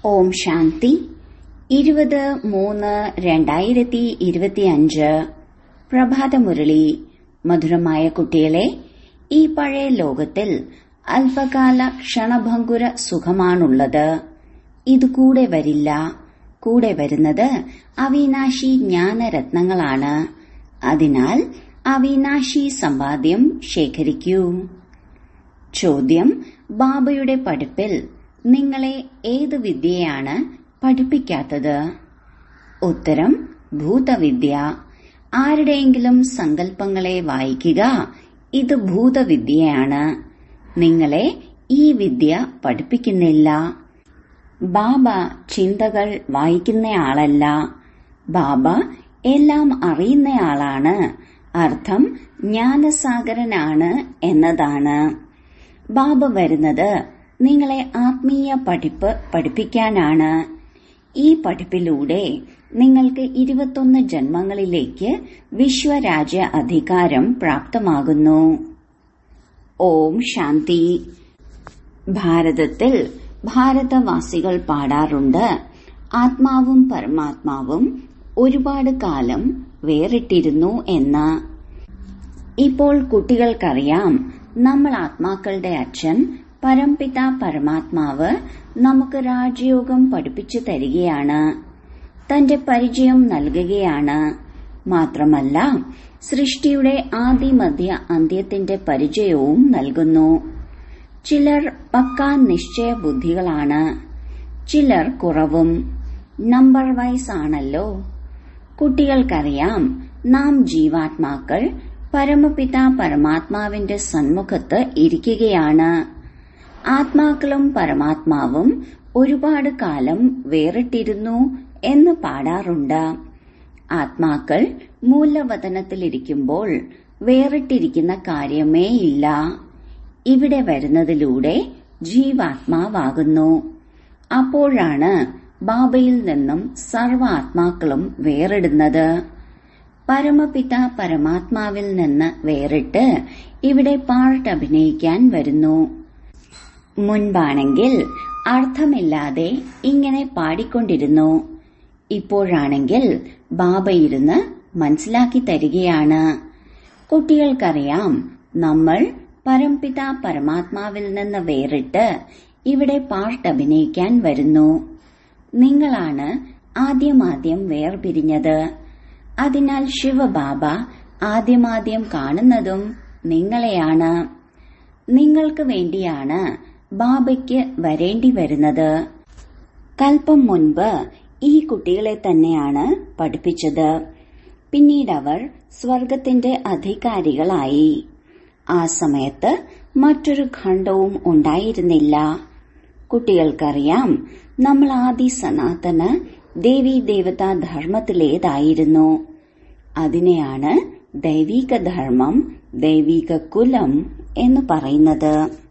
ഓം ശാന്തി ഇരുപത് മൂന്ന് രണ്ടായിരത്തി ഇരുപത്തിയഞ്ച് പ്രഭാതമുരളി മധുരമായ കുട്ടികളെ ഈ പഴയ ലോകത്തിൽ അല്പകാല ക്ഷണഭങ്കുര സുഖമാണുള്ളത് ഇത് കൂടെ വരില്ല കൂടെ വരുന്നത് അവിനാശി ജ്ഞാനരത്നങ്ങളാണ് അതിനാൽ അവിനാശി സമ്പാദ്യം ശേഖരിക്കൂ ചോദ്യം ബാബയുടെ പഠിപ്പിൽ നിങ്ങളെ ഏത് വിദ്യയാണ് പഠിപ്പിക്കാത്തത് ഉത്തരം ഭൂതവിദ്യ ആരുടെയെങ്കിലും സങ്കല്പങ്ങളെ വായിക്കുക ഇത് ഭൂതവിദ്യയാണ് നിങ്ങളെ ഈ വിദ്യ പഠിപ്പിക്കുന്നില്ല ബാബ ചിന്തകൾ വായിക്കുന്നയാളല്ല ബാബ എല്ലാം അറിയുന്നയാളാണ് അർത്ഥം ജ്ഞാനസാഗരനാണ് എന്നതാണ് ബാബ വരുന്നത് നിങ്ങളെ ആത്മീയ പഠിപ്പ് പഠിപ്പിക്കാനാണ് ഈ പഠിപ്പിലൂടെ നിങ്ങൾക്ക് ഇരുപത്തൊന്ന് ജന്മങ്ങളിലേക്ക് വിശ്വരാജ്യ അധികാരം പ്രാപ്തമാകുന്നു ഓം ശാന്തി ഭാരതത്തിൽ ഭാരതവാസികൾ പാടാറുണ്ട് ആത്മാവും പരമാത്മാവും ഒരുപാട് കാലം വേറിട്ടിരുന്നു എന്ന് ഇപ്പോൾ കുട്ടികൾക്കറിയാം നമ്മൾ ആത്മാക്കളുടെ അച്ഛൻ പരംപിത പരമാത്മാവ് നമുക്ക് രാജയോഗം പഠിപ്പിച്ചു തരികയാണ് തന്റെ പരിചയം നൽകുകയാണ് മാത്രമല്ല സൃഷ്ടിയുടെ ആദിമധ്യ അന്ത്യത്തിന്റെ പരിചയവും നൽകുന്നു ചിലർ പക്കാ നിശ്ചയ ബുദ്ധികളാണ് ചിലർ കുറവും നമ്പർ വൈസ് ആണല്ലോ കുട്ടികൾക്കറിയാം നാം ജീവാത്മാക്കൾ പരമപിത പരമാത്മാവിന്റെ സന്മുഖത്ത് ഇരിക്കുകയാണ് ആത്മാക്കളും പരമാത്മാവും ഒരുപാട് കാലം വേറിട്ടിരുന്നു എന്ന് പാടാറുണ്ട് ആത്മാക്കൾ മൂലവതനത്തിലിരിക്കുമ്പോൾ വേറിട്ടിരിക്കുന്ന കാര്യമേ ഇല്ല ഇവിടെ വരുന്നതിലൂടെ ജീവാത്മാവാകുന്നു അപ്പോഴാണ് ബാബയിൽ നിന്നും സർവ ആത്മാക്കളും വേറിടുന്നത് പരമപിത പരമാത്മാവിൽ നിന്ന് വേറിട്ട് ഇവിടെ പാർട്ട് അഭിനയിക്കാൻ വരുന്നു മുൻപാണെങ്കിൽ അർത്ഥമില്ലാതെ ഇങ്ങനെ പാടിക്കൊണ്ടിരുന്നു ഇപ്പോഴാണെങ്കിൽ ബാബ ഇരുന്ന് മനസ്സിലാക്കി തരികയാണ് കുട്ടികൾക്കറിയാം നമ്മൾ പരംപിത പരമാത്മാവിൽ നിന്ന് വേറിട്ട് ഇവിടെ പാർട്ട് അഭിനയിക്കാൻ വരുന്നു നിങ്ങളാണ് ആദ്യമാദ്യം വേർപിരിഞ്ഞത് അതിനാൽ ശിവബാബ ആദ്യമാദ്യം കാണുന്നതും നിങ്ങളെയാണ് നിങ്ങൾക്ക് വേണ്ടിയാണ് ബാബയ്ക്ക് വരേണ്ടി വരുന്നത് കൽപ്പം മുൻപ് ഈ കുട്ടികളെ തന്നെയാണ് പഠിപ്പിച്ചത് പിന്നീട് അവർ സ്വർഗത്തിന്റെ അധികാരികളായി ആ സമയത്ത് മറ്റൊരു ഖണ്ഡവും ഉണ്ടായിരുന്നില്ല കുട്ടികൾക്കറിയാം നമ്മൾ ആദി സനാതന ദേവി ദേവതാ ധർമ്മത്തിലേതായിരുന്നു അതിനെയാണ് ദൈവിക ധർമ്മം ദൈവിക കുലം എന്ന് പറയുന്നത്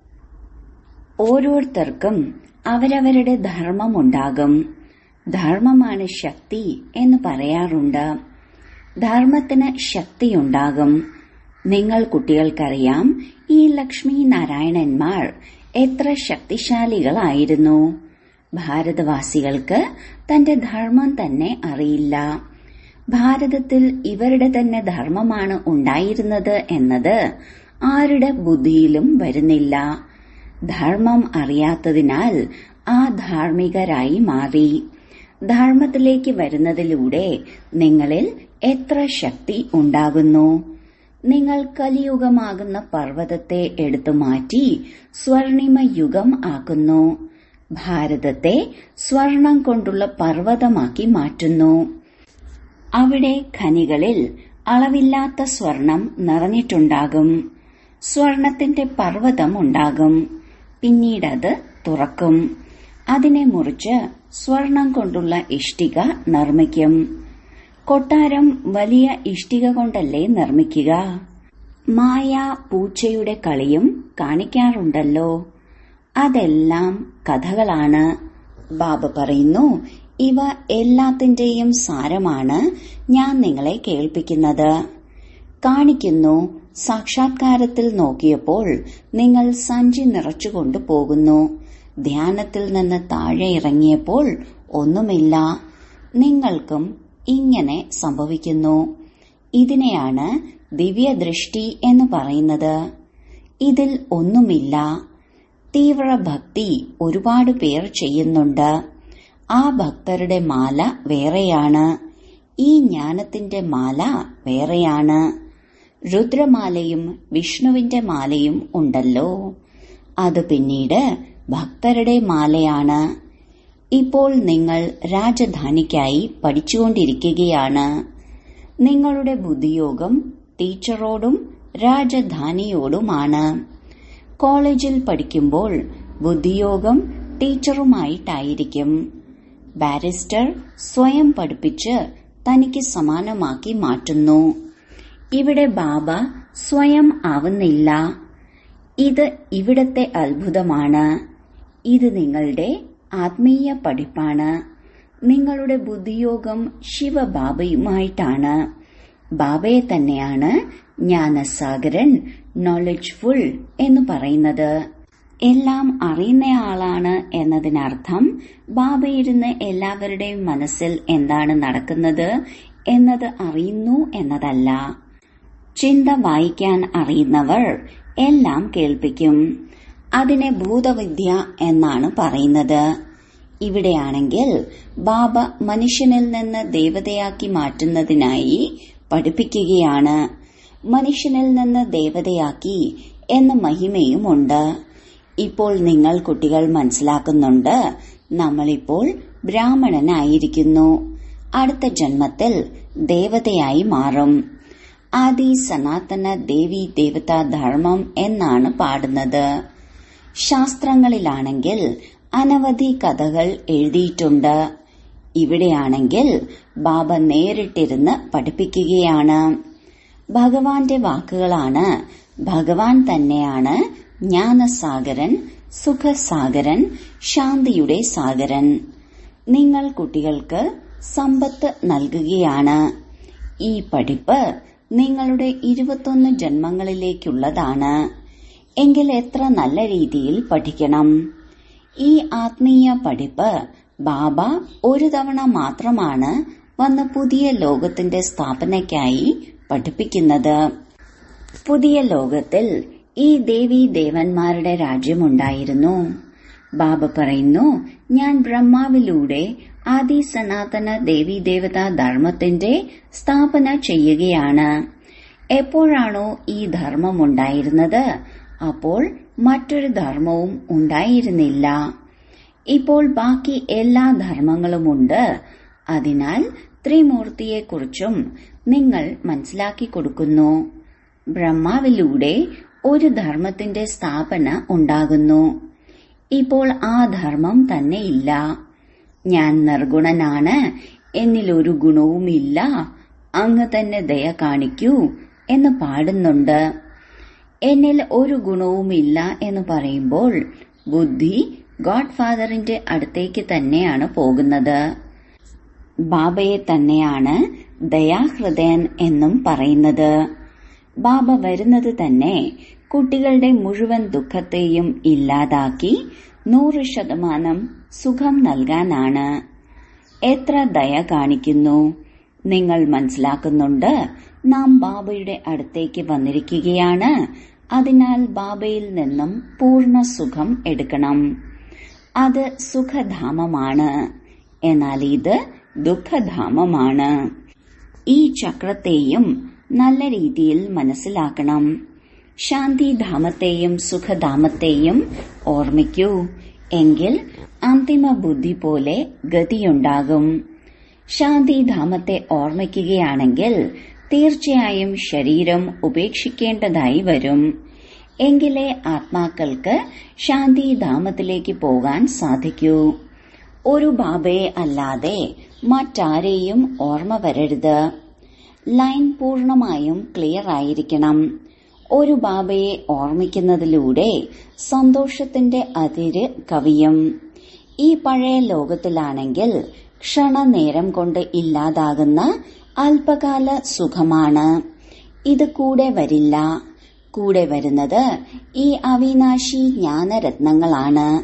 ഓരോരുത്തർക്കും അവരവരുടെ ധർമ്മമുണ്ടാകും ധർമ്മമാണ് ശക്തി എന്ന് പറയാറുണ്ട് ധർമ്മത്തിന് ശക്തിയുണ്ടാകും നിങ്ങൾ കുട്ടികൾക്കറിയാം ഈ ലക്ഷ്മി നാരായണന്മാർ എത്ര ശക്തിശാലികളായിരുന്നു ഭാരതവാസികൾക്ക് തന്റെ ധർമ്മം തന്നെ അറിയില്ല ഭാരതത്തിൽ ഇവരുടെ തന്നെ ധർമ്മമാണ് ഉണ്ടായിരുന്നത് എന്നത് ആരുടെ ബുദ്ധിയിലും വരുന്നില്ല ധർമ്മം അറിയാത്തതിനാൽ ആ ധാർമ്മികരായി മാറി ധർമ്മത്തിലേക്ക് വരുന്നതിലൂടെ നിങ്ങളിൽ എത്ര ശക്തി ഉണ്ടാകുന്നു നിങ്ങൾ കലിയുഗമാകുന്ന പർവ്വതത്തെ എടുത്തു മാറ്റി സ്വർണിമ യുഗം ആക്കുന്നു ഭാരതത്തെ സ്വർണം കൊണ്ടുള്ള പർവ്വതമാക്കി മാറ്റുന്നു അവിടെ ഖനികളിൽ അളവില്ലാത്ത സ്വർണം നിറഞ്ഞിട്ടുണ്ടാകും സ്വർണത്തിന്റെ പർവ്വതം ഉണ്ടാകും പിന്നീടത് തുറക്കും അതിനെ മുറിച്ച് സ്വർണം കൊണ്ടുള്ള ഇഷ്ടിക നിർമ്മിക്കും കൊട്ടാരം വലിയ ഇഷ്ടിക കൊണ്ടല്ലേ നിർമ്മിക്കുക മായ പൂച്ചയുടെ കളിയും കാണിക്കാറുണ്ടല്ലോ അതെല്ലാം കഥകളാണ് ബാബ പറയുന്നു ഇവ എല്ലാത്തിന്റെയും സാരമാണ് ഞാൻ നിങ്ങളെ കേൾപ്പിക്കുന്നത് കാണിക്കുന്നു സാക്ഷാത്കാരത്തിൽ നോക്കിയപ്പോൾ നിങ്ങൾ സഞ്ചി നിറച്ചുകൊണ്ടു പോകുന്നു ധ്യാനത്തിൽ നിന്ന് താഴെ ഇറങ്ങിയപ്പോൾ ഒന്നുമില്ല നിങ്ങൾക്കും ഇങ്ങനെ സംഭവിക്കുന്നു ഇതിനെയാണ് ദിവ്യദൃഷ്ടി എന്ന് പറയുന്നത് ഇതിൽ ഒന്നുമില്ല തീവ്ര ഭക്തി ഒരുപാട് പേർ ചെയ്യുന്നുണ്ട് ആ ഭക്തരുടെ മാല വേറെയാണ് ഈ ജ്ഞാനത്തിന്റെ മാല വേറെയാണ് രുദ്രമാലയും വിഷ്ണുവിന്റെ മാലയും ഉണ്ടല്ലോ അത് പിന്നീട് ഭക്തരുടെ മാലയാണ് ഇപ്പോൾ നിങ്ങൾ രാജധാനിക്കായി പഠിച്ചുകൊണ്ടിരിക്കുകയാണ് നിങ്ങളുടെ ബുദ്ധിയോഗം ടീച്ചറോടും രാജധാനിയോടുമാണ് കോളേജിൽ പഠിക്കുമ്പോൾ ബുദ്ധിയോഗം ടീച്ചറുമായിട്ടായിരിക്കും ബാരിസ്റ്റർ സ്വയം പഠിപ്പിച്ച് തനിക്ക് സമാനമാക്കി മാറ്റുന്നു ഇവിടെ ബാബ സ്വയം ആവുന്നില്ല ഇത് ഇവിടത്തെ അത്ഭുതമാണ് ഇത് നിങ്ങളുടെ ആത്മീയ പഠിപ്പാണ് നിങ്ങളുടെ ബുദ്ധിയോഗം ശിവബാബയുമായിട്ടാണ് ബാബയെ തന്നെയാണ് ജ്ഞാനസാഗരൻ നോളജ്ഫുൾ എന്ന് പറയുന്നത് എല്ലാം അറിയുന്നയാളാണ് എന്നതിനർത്ഥം ബാബയിരുന്ന് എല്ലാവരുടെയും മനസ്സിൽ എന്താണ് നടക്കുന്നത് എന്നത് അറിയുന്നു എന്നതല്ല ചിന്ത വായിക്കാൻ അറിയുന്നവർ എല്ലാം കേൾപ്പിക്കും അതിനെ ഭൂതവിദ്യ എന്നാണ് പറയുന്നത് ഇവിടെയാണെങ്കിൽ ബാബ മനുഷ്യനിൽ നിന്ന് ദേവതയാക്കി മാറ്റുന്നതിനായി പഠിപ്പിക്കുകയാണ് മനുഷ്യനിൽ നിന്ന് ദേവതയാക്കി എന്ന മഹിമയുമുണ്ട് ഇപ്പോൾ നിങ്ങൾ കുട്ടികൾ മനസ്സിലാക്കുന്നുണ്ട് നമ്മളിപ്പോൾ ബ്രാഹ്മണനായിരിക്കുന്നു അടുത്ത ജന്മത്തിൽ ദേവതയായി മാറും ആദി സനാതന ദേവി ദേവതാ ധർമ്മം എന്നാണ് പാടുന്നത് ശാസ്ത്രങ്ങളിലാണെങ്കിൽ അനവധി കഥകൾ എഴുതിയിട്ടുണ്ട് ഇവിടെയാണെങ്കിൽ ബാബ നേരിട്ടിരുന്ന് പഠിപ്പിക്കുകയാണ് ഭഗവാന്റെ വാക്കുകളാണ് ഭഗവാൻ തന്നെയാണ് ജ്ഞാനസാഗരൻ സുഖസാഗരൻ ശാന്തിയുടെ സാഗരൻ നിങ്ങൾ കുട്ടികൾക്ക് സമ്പത്ത് നൽകുകയാണ് ഈ പഠിപ്പ് നിങ്ങളുടെ ഇരുപത്തൊന്ന് ജന്മങ്ങളിലേക്കുള്ളതാണ് എങ്കിൽ എത്ര നല്ല രീതിയിൽ പഠിക്കണം ഈ ആത്മീയ പഠിപ്പ് ബാബ ഒരു തവണ മാത്രമാണ് വന്ന് പുതിയ ലോകത്തിന്റെ സ്ഥാപനയ്ക്കായി പഠിപ്പിക്കുന്നത് പുതിയ ലോകത്തിൽ ഈ ദേവി ദേവന്മാരുടെ രാജ്യമുണ്ടായിരുന്നു ബാബ പറയുന്നു ഞാൻ ബ്രഹ്മാവിലൂടെ ആദി സനാതന ദേവി ദേവതാ ധർമ്മത്തിന്റെ സ്ഥാപന ചെയ്യുകയാണ് എപ്പോഴാണോ ഈ ധർമ്മം ഉണ്ടായിരുന്നത് അപ്പോൾ മറ്റൊരു ധർമ്മവും ഉണ്ടായിരുന്നില്ല ഇപ്പോൾ ബാക്കി എല്ലാ ധർമ്മങ്ങളുമുണ്ട് അതിനാൽ ത്രിമൂർത്തിയെക്കുറിച്ചും നിങ്ങൾ മനസ്സിലാക്കി കൊടുക്കുന്നു ബ്രഹ്മാവിലൂടെ ഒരു ധർമ്മത്തിന്റെ സ്ഥാപന ഉണ്ടാകുന്നു ഇപ്പോൾ ആ ധർമ്മം തന്നെ ഇല്ല ഞാൻ നിർഗുണനാണ് എന്നിലൊരു ഗുണവുമില്ല അങ്ങ് തന്നെ ദയ കാണിക്കൂ എന്ന് പാടുന്നുണ്ട് എന്നിൽ ഒരു ഗുണവുമില്ല എന്ന് പറയുമ്പോൾ ബുദ്ധി ഗോഡ് ഫാദറിന്റെ അടുത്തേക്ക് തന്നെയാണ് പോകുന്നത് ബാബയെ തന്നെയാണ് ദയാഹൃദയൻ എന്നും പറയുന്നത് ബാബ വരുന്നത് തന്നെ കുട്ടികളുടെ മുഴുവൻ ദുഃഖത്തെയും ഇല്ലാതാക്കി നൂറ് ശതമാനം സുഖം നൽകാനാണ് എത്ര ദയ കാണിക്കുന്നു നിങ്ങൾ മനസ്സിലാക്കുന്നുണ്ട് നാം ബാബയുടെ അടുത്തേക്ക് വന്നിരിക്കുകയാണ് അതിനാൽ ബാബയിൽ നിന്നും പൂർണ്ണ സുഖം എടുക്കണം അത് സുഖധാമമാണ് എന്നാൽ ഇത് ദുഃഖധാമമാണ് ഈ ചക്രത്തെയും നല്ല രീതിയിൽ മനസ്സിലാക്കണം ശാന്തിധാമത്തെയും സുഖധാമത്തെയും ഓർമ്മിക്കൂ എങ്കിൽ അന്തിമ ബുദ്ധി പോലെ ഗതിയുണ്ടാകും ശാന്തിധാമത്തെ ഓർമ്മിക്കുകയാണെങ്കിൽ തീർച്ചയായും ശരീരം ഉപേക്ഷിക്കേണ്ടതായി വരും എങ്കിലേ ആത്മാക്കൾക്ക് ശാന്തിധാമത്തിലേക്ക് പോകാൻ സാധിക്കൂ ഒരു ബാബയെ അല്ലാതെ മറ്റാരെയും ഓർമ്മ വരരുത് ലൈൻ പൂർണമായും ക്ലിയർ ആയിരിക്കണം ഒരു ബാബയെ ഓർമ്മിക്കുന്നതിലൂടെ സന്തോഷത്തിന്റെ അതിര് കവിയും ഈ പഴയ ലോകത്തിലാണെങ്കിൽ ക്ഷണനേരം കൊണ്ട് ഇല്ലാതാകുന്ന അല്പകാല സുഖമാണ് ഇത് കൂടെ വരില്ല കൂടെ വരുന്നത് ഈ അവിനാശി ജ്ഞാനരത്നങ്ങളാണ്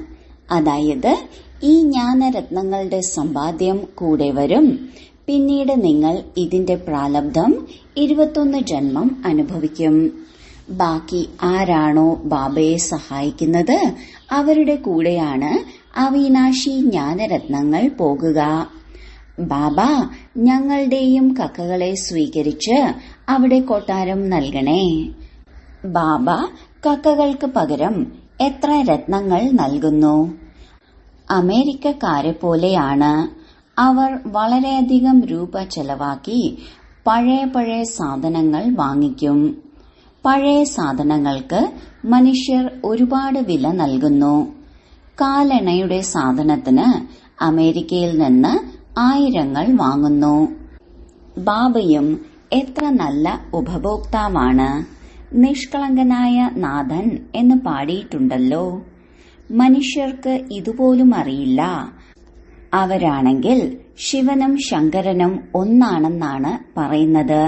അതായത് ഈ ജ്ഞാനരത്നങ്ങളുടെ സമ്പാദ്യം കൂടെ വരും പിന്നീട് നിങ്ങൾ ഇതിന്റെ പ്രാലബ്ധം ഇരുപത്തൊന്ന് ജന്മം അനുഭവിക്കും ബാക്കി ആരാണോ ബാബയെ സഹായിക്കുന്നത് അവരുടെ കൂടെയാണ് അവിനാശി ജ്ഞാനരത്നങ്ങൾ പോകുക ബാബ ഞങ്ങളുടെയും കക്കകളെ സ്വീകരിച്ച് അവിടെ കൊട്ടാരം നൽകണേ ബാബ കക്കകൾക്ക് പകരം എത്ര രത്നങ്ങൾ നൽകുന്നു അമേരിക്കക്കാരെ പോലെയാണ് അവർ വളരെയധികം രൂപ ചെലവാക്കി പഴയ പഴയ സാധനങ്ങൾ വാങ്ങിക്കും പഴയ സാധനങ്ങൾക്ക് മനുഷ്യർ ഒരുപാട് വില നൽകുന്നു കാലെണ്ണയുടെ സാധനത്തിന് അമേരിക്കയിൽ നിന്ന് ആയിരങ്ങൾ വാങ്ങുന്നു ബാബയും എത്ര നല്ല ഉപഭോക്താവാണ് നിഷ്കളങ്കനായ നാഥൻ എന്ന് പാടിയിട്ടുണ്ടല്ലോ മനുഷ്യർക്ക് ഇതുപോലും അറിയില്ല അവരാണെങ്കിൽ ശിവനും ശങ്കരനും ഒന്നാണെന്നാണ് പറയുന്നത്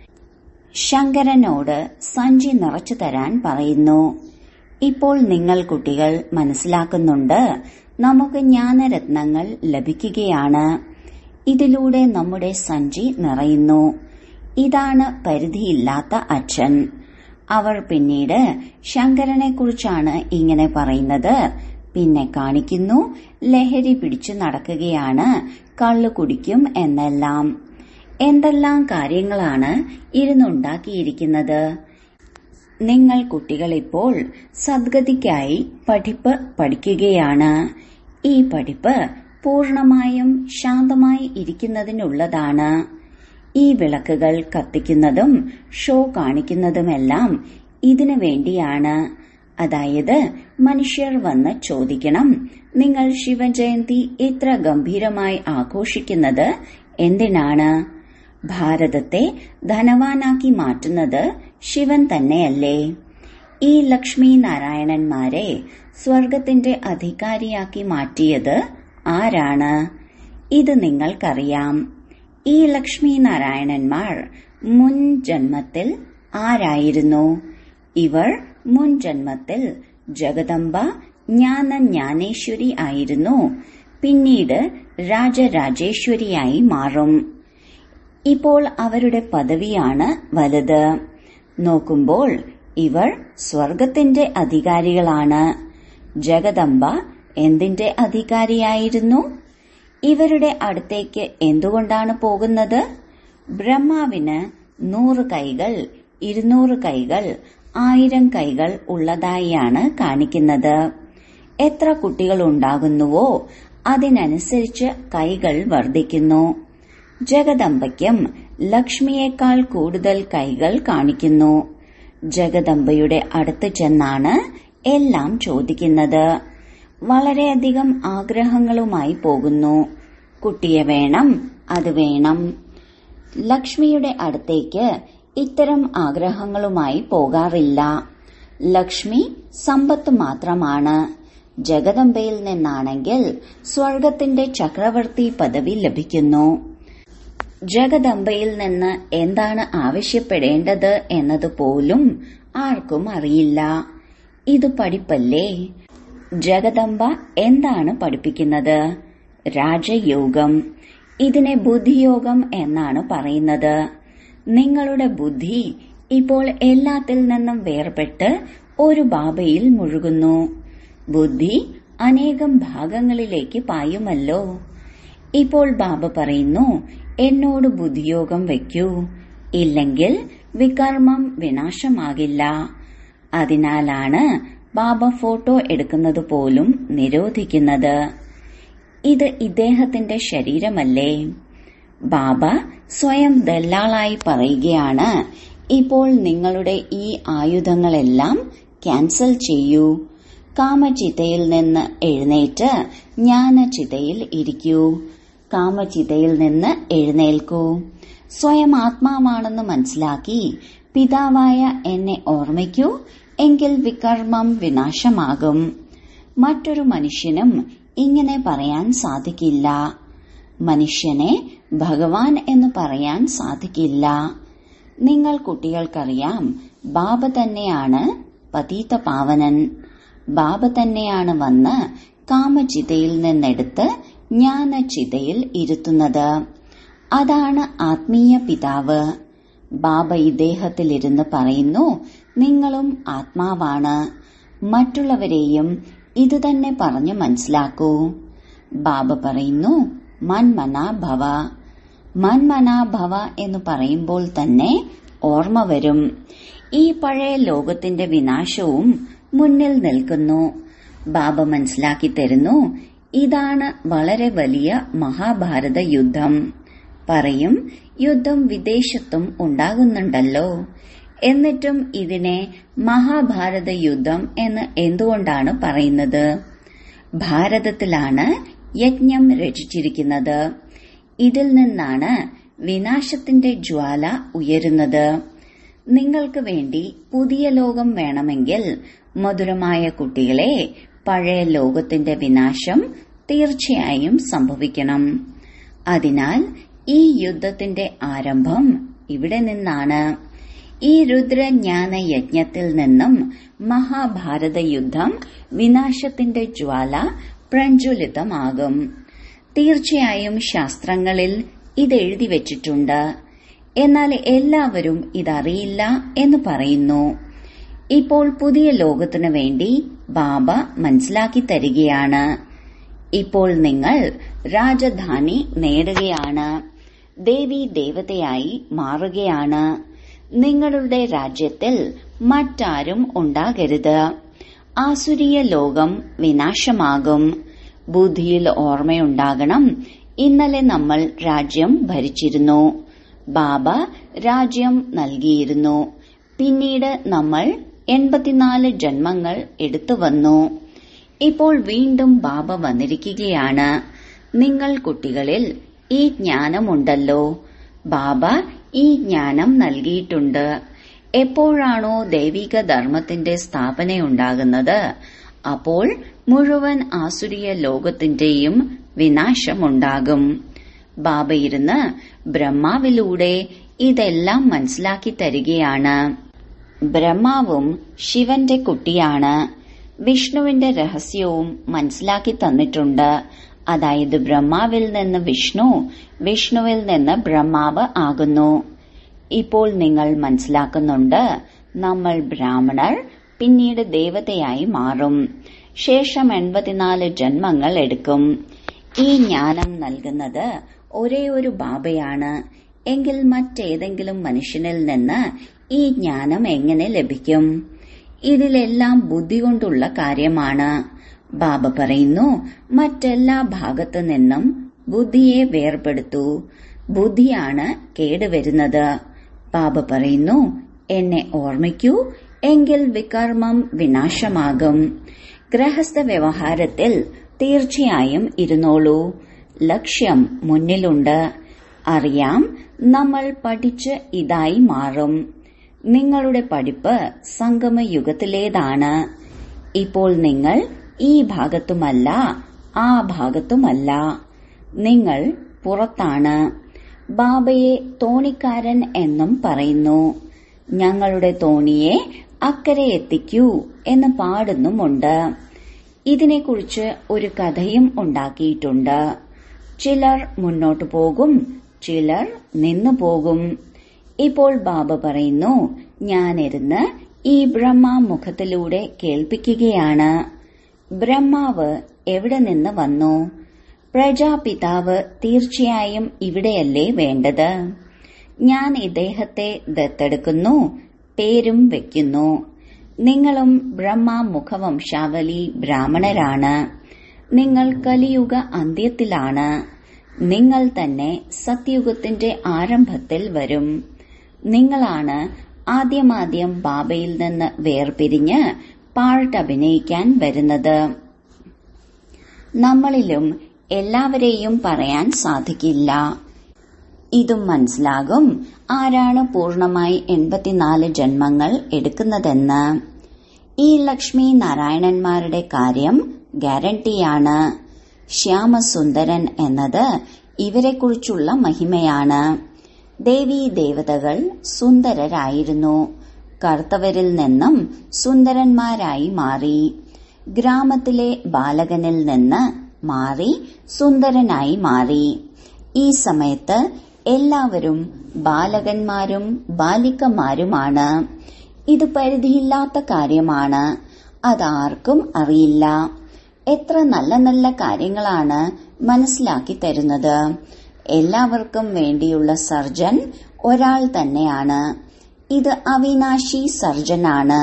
ശങ്കരനോട് സഞ്ചി നിറച്ചു തരാൻ പറയുന്നു ഇപ്പോൾ നിങ്ങൾ കുട്ടികൾ മനസ്സിലാക്കുന്നുണ്ട് നമുക്ക് ജ്ഞാനരത്നങ്ങൾ ലഭിക്കുകയാണ് ഇതിലൂടെ നമ്മുടെ സഞ്ചി നിറയുന്നു ഇതാണ് പരിധിയില്ലാത്ത അച്ഛൻ അവർ പിന്നീട് ശങ്കരനെ കുറിച്ചാണ് ഇങ്ങനെ പറയുന്നത് പിന്നെ കാണിക്കുന്നു ലഹരി പിടിച്ചു നടക്കുകയാണ് കള്ളു കുടിക്കും എന്നെല്ലാം എന്തെല്ലാം കാര്യങ്ങളാണ് ഇരുന്നുണ്ടാക്കിയിരിക്കുന്നത് നിങ്ങൾ കുട്ടികൾ ഇപ്പോൾ സദ്ഗതിക്കായി പഠിപ്പ് പഠിക്കുകയാണ് ഈ പഠിപ്പ് പൂർണമായും ശാന്തമായി ഇരിക്കുന്നതിനുള്ളതാണ് ഈ വിളക്കുകൾ കത്തിക്കുന്നതും ഷോ കാണിക്കുന്നതുമെല്ലാം ഇതിനു വേണ്ടിയാണ് അതായത് മനുഷ്യർ വന്ന് ചോദിക്കണം നിങ്ങൾ ശിവജയന്തി ഇത്ര ഗംഭീരമായി ആഘോഷിക്കുന്നത് എന്തിനാണ് ഭാരതത്തെ ധനവാനാക്കി മാറ്റുന്നത് ശിവൻ തന്നെയല്ലേ ഈ ലക്ഷ്മി നാരായണന്മാരെ സ്വർഗത്തിന്റെ അധികാരിയാക്കി മാറ്റിയത് ആരാണ് ഇത് നിങ്ങൾക്കറിയാം ഈ ലക്ഷ്മി നാരായണന്മാർ മുൻ ജന്മത്തിൽ ആരായിരുന്നു ഇവർ മുൻ ജന്മത്തിൽ ജഗദംബ ജ്ഞാന ജ്ഞാനേശ്വരി ആയിരുന്നു പിന്നീട് രാജരാജേശ്വരിയായി മാറും ഇപ്പോൾ അവരുടെ പദവിയാണ് വലുത് നോക്കുമ്പോൾ ഇവർ സ്വർഗത്തിന്റെ അധികാരികളാണ് ജഗദംബ എന്തിന്റെ അധികാരിയായിരുന്നു ഇവരുടെ അടുത്തേക്ക് എന്തുകൊണ്ടാണ് പോകുന്നത് ബ്രഹ്മാവിന് നൂറ് കൈകൾ ഇരുന്നൂറ് കൈകൾ ആയിരം കൈകൾ ഉള്ളതായാണ് കാണിക്കുന്നത് എത്ര കുട്ടികൾ ഉണ്ടാകുന്നുവോ അതിനനുസരിച്ച് കൈകൾ വർദ്ധിക്കുന്നു ജഗദമ്പയ്ക്കും ലക്ഷ്മിയേക്കാൾ കൂടുതൽ കൈകൾ കാണിക്കുന്നു ജഗദമ്പയുടെ അടുത്ത് ചെന്നാണ് എല്ലാം ചോദിക്കുന്നത് വളരെയധികം ആഗ്രഹങ്ങളുമായി പോകുന്നു കുട്ടിയെ വേണം അത് വേണം ലക്ഷ്മിയുടെ അടുത്തേക്ക് ഇത്തരം ആഗ്രഹങ്ങളുമായി പോകാറില്ല ലക്ഷ്മി സമ്പത്ത് മാത്രമാണ് ജഗദമ്പയിൽ നിന്നാണെങ്കിൽ സ്വർഗത്തിന്റെ ചക്രവർത്തി പദവി ലഭിക്കുന്നു ജഗദമ്പയിൽ നിന്ന് എന്താണ് ആവശ്യപ്പെടേണ്ടത് എന്നത് പോലും ആർക്കും അറിയില്ല ഇത് പഠിപ്പല്ലേ ജഗദമ്പ എന്താണ് പഠിപ്പിക്കുന്നത് രാജയോഗം ഇതിനെ ബുദ്ധിയോഗം എന്നാണ് പറയുന്നത് നിങ്ങളുടെ ബുദ്ധി ഇപ്പോൾ എല്ലാത്തിൽ നിന്നും വേർപെട്ട് ഒരു ബാബയിൽ മുഴുകുന്നു ബുദ്ധി അനേകം ഭാഗങ്ങളിലേക്ക് പായുമല്ലോ ഇപ്പോൾ ബാബ പറയുന്നു എന്നോട് ബുദ്ധിയോഗം വയ്ക്കൂ ഇല്ലെങ്കിൽ വികർമ്മം വിനാശമാകില്ല അതിനാലാണ് ബാബ ഫോട്ടോ എടുക്കുന്നത് പോലും നിരോധിക്കുന്നത് ഇത് ഇദ്ദേഹത്തിന്റെ ശരീരമല്ലേ ബാബ സ്വയം ദല്ലാളായി പറയുകയാണ് ഇപ്പോൾ നിങ്ങളുടെ ഈ ആയുധങ്ങളെല്ലാം ക്യാൻസൽ ചെയ്യൂ കാമചിതയിൽ നിന്ന് എഴുന്നേറ്റ് ജ്ഞാനചിതയിൽ ഇരിക്കൂ കാമചിതയിൽ നിന്ന് എഴുന്നേൽക്കൂ സ്വയം ആത്മാവാണെന്ന് മനസ്സിലാക്കി പിതാവായ എന്നെ ഓർമ്മിക്കൂ എങ്കിൽ വികർമ്മം വിനാശമാകും മറ്റൊരു മനുഷ്യനും ഇങ്ങനെ പറയാൻ സാധിക്കില്ല മനുഷ്യനെ ഭഗവാൻ എന്ന് പറയാൻ സാധിക്കില്ല നിങ്ങൾ കുട്ടികൾക്കറിയാം ബാബ തന്നെയാണ് പതീത പാവനൻ ബാബ തന്നെയാണ് വന്ന് കാമചിതയിൽ നിന്നെടുത്ത് ജ്ഞാനചിതയിൽ ഇരുത്തുന്നത് അതാണ് ആത്മീയ പിതാവ് ബാബ ഇദ്ദേഹത്തിലിരുന്ന് പറയുന്നു നിങ്ങളും ആത്മാവാണ് മറ്റുള്ളവരെയും ഇതുതന്നെ പറഞ്ഞു മനസ്സിലാക്കൂ ബാബ പറയുന്നു മന്മന ഭവ മന്മന ഭവ എന്ന് പറയുമ്പോൾ തന്നെ ഓർമ്മ വരും ഈ പഴയ ലോകത്തിന്റെ വിനാശവും മുന്നിൽ നിൽക്കുന്നു ബാബ മനസ്സിലാക്കി തരുന്നു ഇതാണ് വളരെ വലിയ മഹാഭാരത യുദ്ധം പറയും യുദ്ധം വിദേശത്തും ഉണ്ടാകുന്നുണ്ടല്ലോ എന്നിട്ടും ഇതിനെ മഹാഭാരത യുദ്ധം എന്ന് എന്തുകൊണ്ടാണ് പറയുന്നത് ഭാരതത്തിലാണ് യജ്ഞം രചിച്ചിരിക്കുന്നത് ഇതിൽ നിന്നാണ് വിനാശത്തിന്റെ ജ്വാല ഉയരുന്നത് നിങ്ങൾക്ക് വേണ്ടി പുതിയ ലോകം വേണമെങ്കിൽ മധുരമായ കുട്ടികളെ പഴയ ലോകത്തിന്റെ വിനാശം തീർച്ചയായും സംഭവിക്കണം അതിനാൽ ഈ യുദ്ധത്തിന്റെ ആരംഭം ഇവിടെ നിന്നാണ് ഈ രുദ്രജ്ഞാന യജ്ഞത്തിൽ നിന്നും മഹാഭാരത യുദ്ധം വിനാശത്തിന്റെ ജ്വാല പ്രജ്വലിതമാകും തീർച്ചയായും ശാസ്ത്രങ്ങളിൽ ഇതെഴുതി വച്ചിട്ടുണ്ട് എന്നാൽ എല്ലാവരും ഇതറിയില്ല എന്ന് പറയുന്നു ഇപ്പോൾ പുതിയ ലോകത്തിനു വേണ്ടി ബാബ മനസ്സിലാക്കി തരികയാണ് ഇപ്പോൾ നിങ്ങൾ രാജധാനി നേടുകയാണ് ദേവി ദേവതയായി മാറുകയാണ് നിങ്ങളുടെ രാജ്യത്തിൽ മറ്റാരും ഉണ്ടാകരുത് ആസുരീയ ലോകം വിനാശമാകും ബുദ്ധിയിൽ ഓർമ്മയുണ്ടാകണം ഇന്നലെ നമ്മൾ രാജ്യം ഭരിച്ചിരുന്നു ബാബ രാജ്യം നൽകിയിരുന്നു പിന്നീട് നമ്മൾ എൺപത്തിനാല് ജന്മങ്ങൾ എടുത്തു വന്നു ഇപ്പോൾ വീണ്ടും ബാബ വന്നിരിക്കുകയാണ് നിങ്ങൾ കുട്ടികളിൽ ഈ ജ്ഞാനമുണ്ടല്ലോ ബാബ ഈ ജ്ഞാനം നൽകിയിട്ടുണ്ട് എപ്പോഴാണോ ദൈവിക ധർമ്മത്തിന്റെ സ്ഥാപനയുണ്ടാകുന്നത് അപ്പോൾ മുഴുവൻ ആസുരീയ ലോകത്തിന്റെയും വിനാശമുണ്ടാകും ബാബ ഇരുന്ന് ബ്രഹ്മാവിലൂടെ ഇതെല്ലാം മനസ്സിലാക്കി തരികയാണ് ബ്രഹ്മാവും ശിവന്റെ കുട്ടിയാണ് വിഷ്ണുവിന്റെ രഹസ്യവും മനസ്സിലാക്കി തന്നിട്ടുണ്ട് അതായത് ബ്രഹ്മാവിൽ നിന്ന് വിഷ്ണു വിഷ്ണുവിൽ നിന്ന് ബ്രഹ്മാവ് ആകുന്നു ഇപ്പോൾ നിങ്ങൾ മനസ്സിലാക്കുന്നുണ്ട് നമ്മൾ ബ്രാഹ്മണർ പിന്നീട് ദേവതയായി മാറും ശേഷം എൺപത്തിനാല് ജന്മങ്ങൾ എടുക്കും ഈ ജ്ഞാനം നൽകുന്നത് ഒരേ ഒരു ബാബയാണ് എങ്കിൽ മറ്റേതെങ്കിലും മനുഷ്യനിൽ നിന്ന് ഈ ജ്ഞാനം എങ്ങനെ ലഭിക്കും ഇതിലെല്ലാം ബുദ്ധി കൊണ്ടുള്ള കാര്യമാണ് ബാബ പറയുന്നു മറ്റെല്ലാ ഭാഗത്തു നിന്നും ബുദ്ധിയെ വേർപെടുത്തൂ ബുദ്ധിയാണ് കേടുവരുന്നത് ബാബ പറയുന്നു എന്നെ ഓർമ്മിക്കൂ എങ്കിൽ വികർമ്മം വിനാശമാകും ഗൃഹസ്ഥ വ്യവഹാരത്തിൽ തീർച്ചയായും ഇരുന്നോളൂ ലക്ഷ്യം മുന്നിലുണ്ട് അറിയാം നമ്മൾ പഠിച്ച് ഇതായി മാറും നിങ്ങളുടെ പഠിപ്പ് സംഗമയുഗത്തിലേതാണ് ഇപ്പോൾ നിങ്ങൾ ഈ ഭാഗത്തുമല്ല ആ ഭാഗത്തുമല്ല നിങ്ങൾ പുറത്താണ് ബാബയെ തോണിക്കാരൻ എന്നും പറയുന്നു ഞങ്ങളുടെ തോണിയെ അക്കരെ എത്തിക്കൂ എന്ന് പാടുന്നുമുണ്ട് ഇതിനെക്കുറിച്ച് ഒരു കഥയും ഉണ്ടാക്കിയിട്ടുണ്ട് ചിലർ മുന്നോട്ടു പോകും ചിലർ നിന്നു പോകും ഇപ്പോൾ ബാബ പറയുന്നു ഞാനിരുന്ന് ഈ ബ്രഹ്മാമുഖത്തിലൂടെ കേൾപ്പിക്കുകയാണ് ബ്രഹ്മാവ് എവിടെ നിന്ന് വന്നു പ്രജാപിതാവ് തീർച്ചയായും ഇവിടെയല്ലേ വേണ്ടത് ഞാൻ ഇദ്ദേഹത്തെ ദത്തെടുക്കുന്നു പേരും വെക്കുന്നു നിങ്ങളും ബ്രഹ്മമുഖവംശാവലി ബ്രാഹ്മണരാണ് നിങ്ങൾ കലിയുഗ അന്ത്യത്തിലാണ് നിങ്ങൾ തന്നെ സത്യുഗത്തിന്റെ ആരംഭത്തിൽ വരും നിങ്ങളാണ് ആദ്യമാദ്യം ബാബയിൽ നിന്ന് വേർപിരിഞ്ഞ് പാട്ടഭിനയിക്കാൻ വരുന്നത് നമ്മളിലും എല്ലാവരെയും പറയാൻ സാധിക്കില്ല ഇതും മനസ്സിലാകും ആരാണ് പൂർണമായി എൺപത്തിനാല് ജന്മങ്ങൾ എടുക്കുന്നതെന്ന് ഈ ലക്ഷ്മി നാരായണന്മാരുടെ കാര്യം ഗ്യാരണ്ടിയാണ് ശ്യാമസുന്ദരൻ എന്നത് ഇവരെക്കുറിച്ചുള്ള മഹിമയാണ് ദേവീ ദേവതകൾ സുന്ദരരായിരുന്നു കറുത്തവരിൽ നിന്നും സുന്ദരന്മാരായി മാറി ഗ്രാമത്തിലെ ബാലകനിൽ നിന്ന് മാറി സുന്ദരനായി മാറി ഈ സമയത്ത് എല്ലാവരും ബാലകന്മാരും ബാലികമാരുമാണ് ഇത് പരിധിയില്ലാത്ത കാര്യമാണ് അതാർക്കും അറിയില്ല എത്ര നല്ല നല്ല കാര്യങ്ങളാണ് മനസ്സിലാക്കി തരുന്നത് എല്ലാവർക്കും വേണ്ടിയുള്ള സർജൻ ഒരാൾ തന്നെയാണ് ഇത് അവിനാശി സർജനാണ്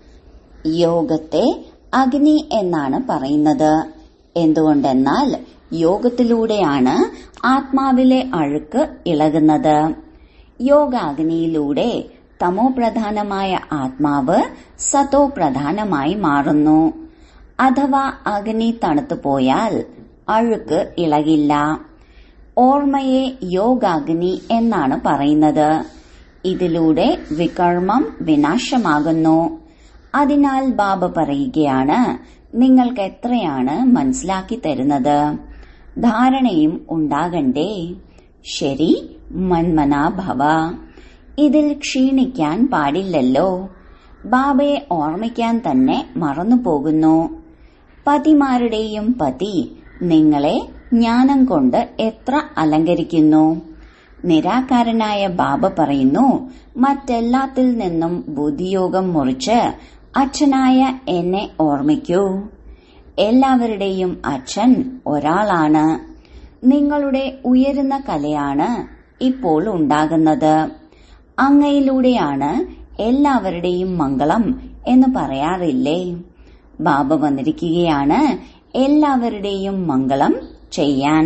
യോഗത്തെ അഗ്നി എന്നാണ് പറയുന്നത് എന്തുകൊണ്ടെന്നാൽ യോഗത്തിലൂടെയാണ് ആത്മാവിലെ അഴുക്ക് ഇളകുന്നത് യോഗാഗ്നിയിലൂടെ തമോ പ്രധാനമായ ആത്മാവ് സതോ പ്രധാനമായി മാറുന്നു അഥവാ അഗ്നി തണുത്തു പോയാൽ അഴുക്ക് ഇളകില്ല ഓർമ്മയെ യോഗാഗ്നി എന്നാണ് പറയുന്നത് ഇതിലൂടെ വികർമ്മം വിനാശമാകുന്നു അതിനാൽ ബാബ പറയുകയാണ് നിങ്ങൾക്ക് എത്രയാണ് മനസ്സിലാക്കി തരുന്നത് ധാരണയും ഉണ്ടാകണ്ടേ ശരി മന്മനാഭവ ഇതിൽ ക്ഷീണിക്കാൻ പാടില്ലല്ലോ ബാബയെ ഓർമ്മിക്കാൻ തന്നെ മറന്നുപോകുന്നു പതിമാരുടെയും പതി നിങ്ങളെ ജ്ഞാനം കൊണ്ട് എത്ര അലങ്കരിക്കുന്നു നിരാകാരനായ ബാബ പറയുന്നു മറ്റെല്ലാത്തിൽ നിന്നും ബുദ്ധിയോഗം മുറിച്ച് അച്ഛനായ എന്നെ ഓർമ്മിക്കൂ എല്ലാവരുടെയും അച്ഛൻ ഒരാളാണ് നിങ്ങളുടെ ഉയരുന്ന കലയാണ് ഇപ്പോൾ ഉണ്ടാകുന്നത് അങ്ങയിലൂടെയാണ് എല്ലാവരുടെയും മംഗളം എന്ന് പറയാറില്ലേ ബാബ വന്നിരിക്കുകയാണ് എല്ലാവരുടെയും മംഗളം ചെയ്യാൻ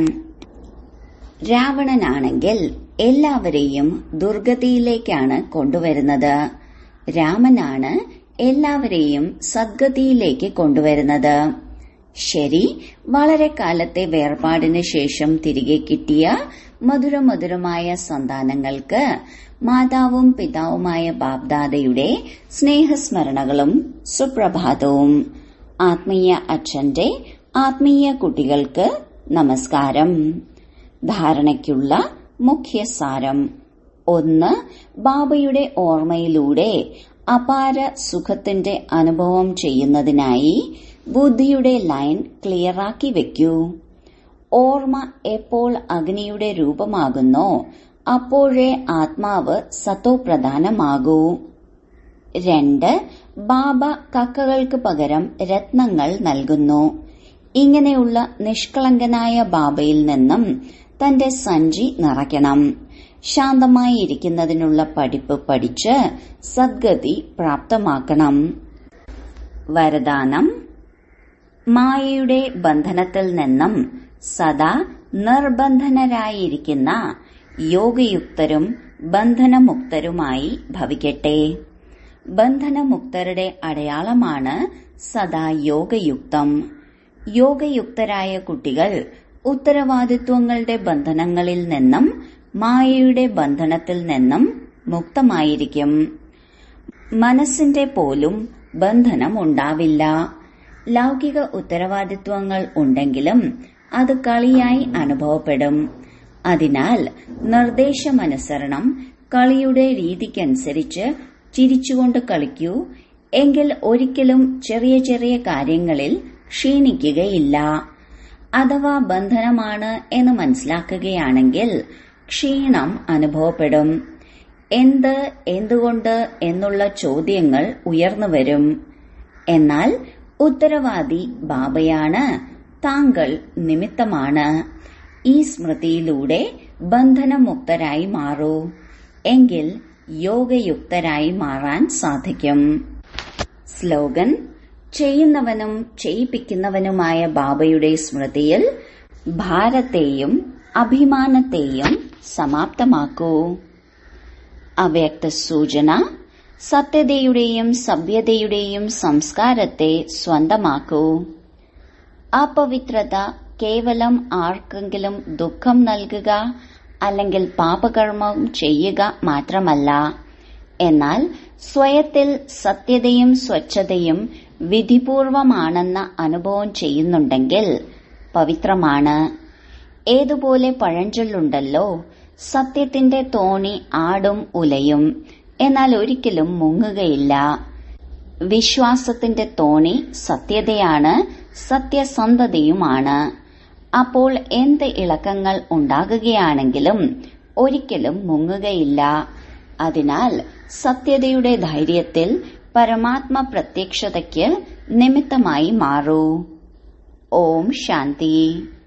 രാവണനാണെങ്കിൽ എല്ലാവരെയും ദുർഗതിയിലേക്കാണ് കൊണ്ടുവരുന്നത് രാമനാണ് എല്ലാവരെയും സദ്ഗതിയിലേക്ക് കൊണ്ടുവരുന്നത് ശരി വളരെ കാലത്തെ വേർപാടിന് ശേഷം തിരികെ കിട്ടിയ മധുരമധുരമായ സന്താനങ്ങൾക്ക് മാതാവും പിതാവുമായ ബാബ്ദാദയുടെ സ്നേഹസ്മരണകളും സുപ്രഭാതവും ആത്മീയ അച്ഛന്റെ ആത്മീയ കുട്ടികൾക്ക് നമസ്കാരം ധാരണയ്ക്കുള്ള മുഖ്യസാരം ഒന്ന് ബാബയുടെ ഓർമ്മയിലൂടെ അപാര സുഖത്തിന്റെ അനുഭവം ചെയ്യുന്നതിനായി ബുദ്ധിയുടെ ലൈൻ ക്ലിയറാക്കി വെക്കൂ ഓർമ്മ എപ്പോൾ അഗ്നിയുടെ രൂപമാകുന്നോ അപ്പോഴേ ആത്മാവ് സത്തോപ്രധാനമാകൂ രണ്ട് ബാബ കക്കകൾക്ക് പകരം രത്നങ്ങൾ നൽകുന്നു ഇങ്ങനെയുള്ള നിഷ്കളങ്കനായ ബാബയിൽ നിന്നും തന്റെ സഞ്ചി നിറയ്ക്കണം ശാന്തമായി ഇരിക്കുന്നതിനുള്ള പഠിപ്പ് പഠിച്ച് സദ്ഗതി പ്രാപ്തമാക്കണം വരദാനം മായയുടെ ബന്ധനത്തിൽ നിന്നും സദാ നിർബന്ധനരായിരിക്കുന്ന യോഗയുക്തരും ബന്ധനമുക്തരുമായി ഭവിക്കട്ടെ ബന്ധനമുക്തരുടെ അടയാളമാണ് സദാ യോഗയുക്തം യോഗയുക്തരായ കുട്ടികൾ ഉത്തരവാദിത്വങ്ങളുടെ ബന്ധനങ്ങളിൽ നിന്നും മായയുടെ ബന്ധനത്തിൽ നിന്നും മുക്തമായിരിക്കും മനസ്സിന്റെ പോലും ബന്ധനം ഉണ്ടാവില്ല ലൗകിക ഉത്തരവാദിത്വങ്ങൾ ഉണ്ടെങ്കിലും അത് കളിയായി അനുഭവപ്പെടും അതിനാൽ നിർദ്ദേശമനുസരണം കളിയുടെ രീതിക്കനുസരിച്ച് ചിരിച്ചുകൊണ്ട് കളിക്കൂ എങ്കിൽ ഒരിക്കലും ചെറിയ ചെറിയ കാര്യങ്ങളിൽ ക്ഷീണിക്കുകയില്ല അഥവാ ബന്ധനമാണ് എന്ന് മനസ്സിലാക്കുകയാണെങ്കിൽ ക്ഷീണം അനുഭവപ്പെടും എന്ത് എന്തുകൊണ്ട് എന്നുള്ള ചോദ്യങ്ങൾ ഉയർന്നു വരും എന്നാൽ ഉത്തരവാദി ബാബയാണ് താങ്കൾ നിമിത്തമാണ് ഈ സ്മൃതിയിലൂടെ ബന്ധനമുക്തരായി മാറൂ എങ്കിൽ യോഗയുക്തരായി മാറാൻ സാധിക്കും സ്ലോഗൻ ചെയ്യുന്നവനും ചെയ്യിപ്പിക്കുന്നവനുമായ ബാബയുടെ സ്മൃതിയിൽ ഭാരത്തെയും അഭിമാനത്തെയും സമാപ്തമാക്കൂ അവ്യക്ത സൂചന സത്യതയുടെയും സഭ്യതയുടെയും സംസ്കാരത്തെ സ്വന്തമാക്കൂ അപവിത്രത കേവലം ആർക്കെങ്കിലും ദുഃഖം നൽകുക അല്ലെങ്കിൽ പാപകർമ്മം ചെയ്യുക മാത്രമല്ല എന്നാൽ സ്വയത്തിൽ സത്യതയും സ്വച്ഛതയും വിധിപൂർവമാണെന്ന അനുഭവം ചെയ്യുന്നുണ്ടെങ്കിൽ പവിത്രമാണ് ഏതുപോലെ പഴഞ്ചൊല്ലുണ്ടല്ലോ സത്യത്തിന്റെ തോണി ആടും ഉലയും എന്നാൽ ഒരിക്കലും മുങ്ങുകയില്ല വിശ്വാസത്തിന്റെ തോണി സത്യതയാണ് സത്യസന്ധതയുമാണ് അപ്പോൾ എന്ത് ഇളക്കങ്ങൾ ഉണ്ടാകുകയാണെങ്കിലും ഒരിക്കലും മുങ്ങുകയില്ല അതിനാൽ സത്യതയുടെ ധൈര്യത്തിൽ പരമാത്മ പ്രത്യക്ഷതയ്ക്ക് നിമിത്തമായി മാറൂ ഓം ശാന്തി